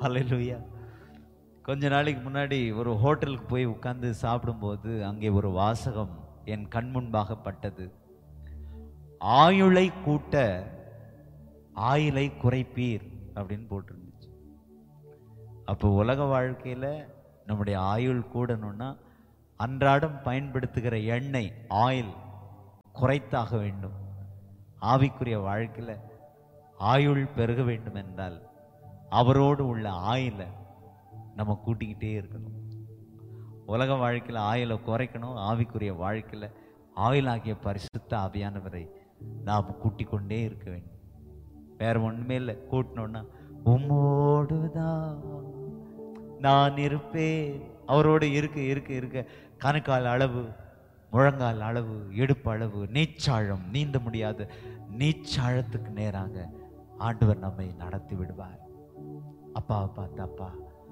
ஹalleluya கொஞ்ச நாளைக்கு முன்னாடி ஒரு ஹோட்டலுக்கு போய் உட்கார்ந்து சாப்பிடும்போது அங்கே ஒரு வாசகம் என் கண் முன்பாக பட்டது ஆயுளை கூட்ட ஆயுளை குறைப்பீர் அப்படின்னு போட்டிருந்துச்சு அப்போ உலக வாழ்க்கையில நம்முடைய ஆயுள் கூடணும்னா அன்றாடம் பயன்படுத்துகிற எண்ணெய் ஆயில் குறைத்தாக வேண்டும் ஆவிக்குரிய வாழ்க்கையில ஆயுள் பெருக வேண்டும் என்றால் அவரோடு உள்ள ஆயிலை நம்ம கூட்டிக்கிட்டே இருக்கணும் உலக வாழ்க்கையில ஆயிலை குறைக்கணும் ஆவிக்குரிய வாழ்க்கையில ஆயிலாகிய பரிசுத்த ஆவியானவரை நாம் கூட்டிக் கொண்டே இருக்க வேண்டும் வேற ஒண்ணுமே இல்லை கூட்டணும்னா உம்மோடுதான் நான் இருப்பேன் அவரோடு இருக்க இருக்க இருக்க கணுக்கால் அளவு முழங்கால் அளவு இடுப்பு அளவு நீச்சாழம் நீந்த முடியாத நீச்சாழத்துக்கு நேராக ஆண்டவர் நம்மை நடத்தி விடுவார் அப்பாவை பார்த்து அப்பா